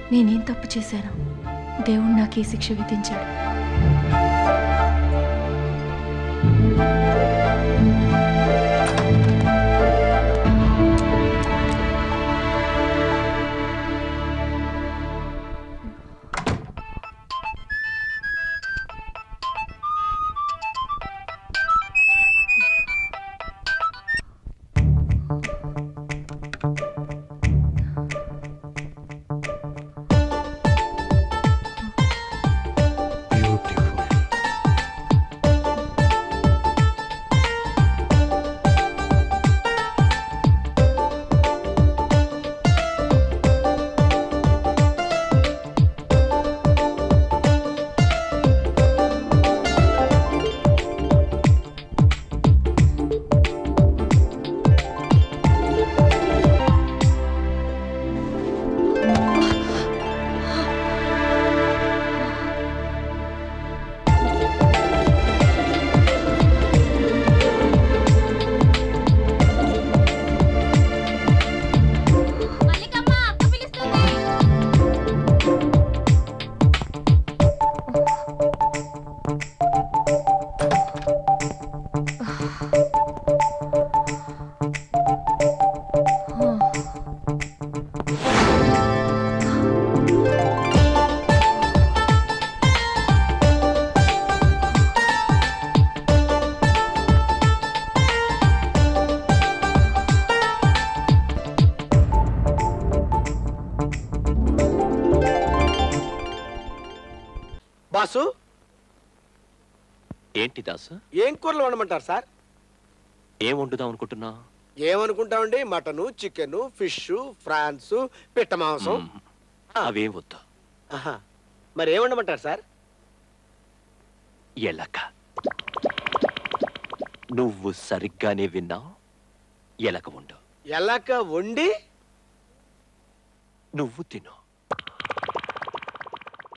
నేనేం తప్పు చేశాను దేవుడు నాకు ఈ శిక్ష విధించాడు బ్యూటిఫుల్ మల్లికమ్మ అక్క పిలుస్తుంది బాసు ఏంటి దాసు ఏం కూరలు వండమంటారు సార్ ఏం వండుదాం అనుకుంటున్నా ఏమనుకుంటామండి మటను చికెన్ ఫిష్ ఫ్రాన్స్ పిట్ట మాంసం అవేం వద్దు ఆహా. మరి ఏం వండమంటారు సార్ ఎలక నువ్వు సరిగ్గానే విన్నావు ఎలక ఉండు ఎలాక వండి నువ్వు తిను